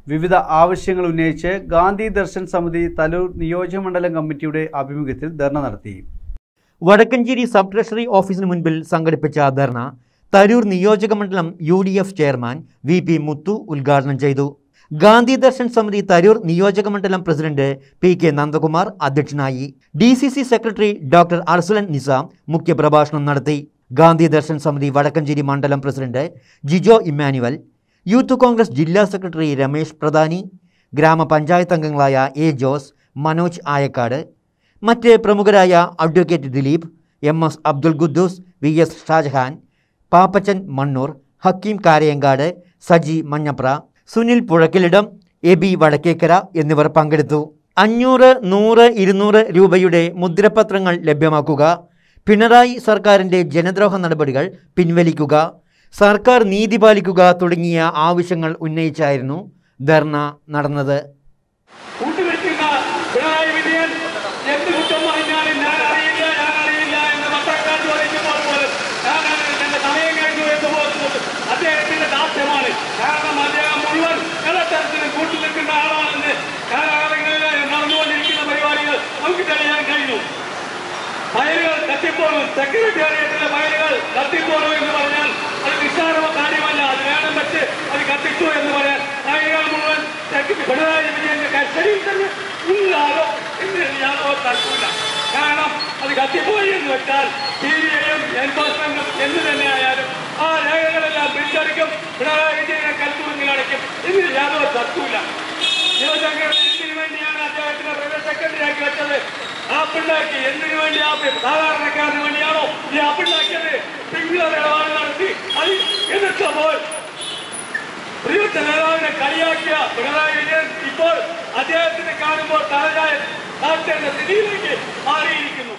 വിവിധ ആവശ്യങ്ങൾ ഉന്നയിച്ച് ഗാന്ധി ദർശൻ സമിതി തലൂർ നിയോജകമണ്ഡലം കമ്മിറ്റിയുടെ ആഭിമുഖ്യത്തിൽ ധർണ നടത്തി വടക്കഞ്ചേരി സബ് ട്രഷറി ഓഫീസിന് മുൻപിൽ സംഘടിപ്പിച്ച ധർണ തരൂർ നിയോജക മണ്ഡലം U D F chairman V P Muthu ഉദ്ഘാടനം ചെയ്തു ഗാന്ധി ദർശൻ സമിതി തരൂർ നിയോജക മണ്ഡലം പ്രസിഡന്റ് പി കെ നന്ദകുമാർ അധ്യക്ഷനായി D C C secretary doctor Arsulan Nizam മുഖ്യപ്രഭാഷണം നടത്തി ഗാന്ധി ദർശൻ സമിതി വടക്കഞ്ചേരി മണ്ഡലം president Jijo Emmanuel youth Congress ജില്ലാ സെക്രട്ടറി രമേശ് പ്രധാനി ഗ്രാമപഞ്ചായത്ത് അംഗങ്ങളായ എ ജോസ് മനോജ് ആയക്കാട് മറ്റ് പ്രമുഖരായ advocate Dileep M S Abdul Khuddus V S Shajahan Pappachan Mannur Hakeem Karayankad Saji Manjapra Sunil Puzhakkilidam Abi Vadakkekkara എന്നിവർ പങ്കെടുത്തു അഞ്ഞൂറ് നൂറ് ഇരുന്നൂറ് രൂപയുടെ മുദ്രപത്രങ്ങൾ ലഭ്യമാക്കുക പിണറായി സർക്കാരിൻ്റെ ജനദ്രോഹ നടപടികൾ പിൻവലിക്കുക സർക്കാർ നീതി പാലിക്കുക തുടങ്ങിയ ആവശ്യങ്ങൾ ഉന്നയിച്ചായിരുന്നു ധർണ നടന്നത് കൂട്ടുനിൽക്കുന്ന പിണറായി വിജയൻ എന്ത് കുറ്റം പറഞ്ഞാലും ഞാൻ അറിയില്ല ഞാൻ അറിയില്ല എന്ന് പത്രക്കാർ ചോദിക്കുമ്പോൾ പോലും ഞാൻ എന്റെ സമയം കഴിഞ്ഞു എന്ന് പോകുന്നത് അദ്ദേഹത്തിന്റെ ദാസ്യമാണ് കാരണം അദ്ദേഹം മുഴുവൻ ഇടത്തരത്തിലും കൂട്ടുനിൽക്കുന്ന ആളാണെന്ന് കാലാകാലങ്ങളിൽ നടന്നുകൊണ്ടിരിക്കുന്ന പരിപാടികൾ നമുക്ക് തെളിയാൻ കഴിഞ്ഞു ഫയലുകൾ കത്തിപ്പോകും സെക്രട്ടേറിയറ്റിലെ ഫയലുകൾ കത്തിപ്പോകും എന്ന് പറഞ്ഞാൽ അത് നിസ്സാര കാര്യമല്ല അത് വേണം വെച്ച് അത് കത്തിച്ചു എന്ന് പറയാൻ ഫയലുകൾ മുഴുവൻ സെക്രട്ടറി പിണറായി വിജയന്റെ കസ്റ്റഡിയിൽ തന്നെ ഉണ്ടാകോ എന്ന് യാതൊരു തർക്കമില്ല കാരണം അത് കത്തിപ്പോയി എന്ന് വെച്ചാൽ സി ബി ഐയും എൻഫോഴ്സ്മെന്റും എന്ത് തന്നെയായാലും ആ രേഖകളെല്ലാം പിടിച്ചടിക്കും പിണറായി വിജയനെ കൽത്തുറങ്ങിലടയ്ക്കും ഇതിന് യാതൊരു തർക്കമില്ല യുവജനങ്ങൾ എന്തിനു വേണ്ടിയാണ് അദ്ദേഹത്തിനെ പ്രൈവറ്റ് സെക്രട്ടറി ആക്കി വെച്ചത് ആപ്പിണ്ടാക്കി എന്തിനു വേണ്ടി ആപ്പ് സാധാരണക്കാരന് വേണ്ടിയാണോ ഈ ആപ്പിണ്ടാക്കിയത് സിംഗുലർ ഇടപാട് നടത്തി അത് എതിർത്തപ്പോൾ പ്രിയപ്പെട്ട നേതാവിനെ കളിയാക്കിയ പിണറായി വിജയൻ ഇപ്പോൾ അദ്ദേഹത്തിനെ കാണുമ്പോൾ തലതായ താഴ്ത്തേണ്ട സ്ഥിതിയിലേക്ക് മാറിയിരിക്കുന്നു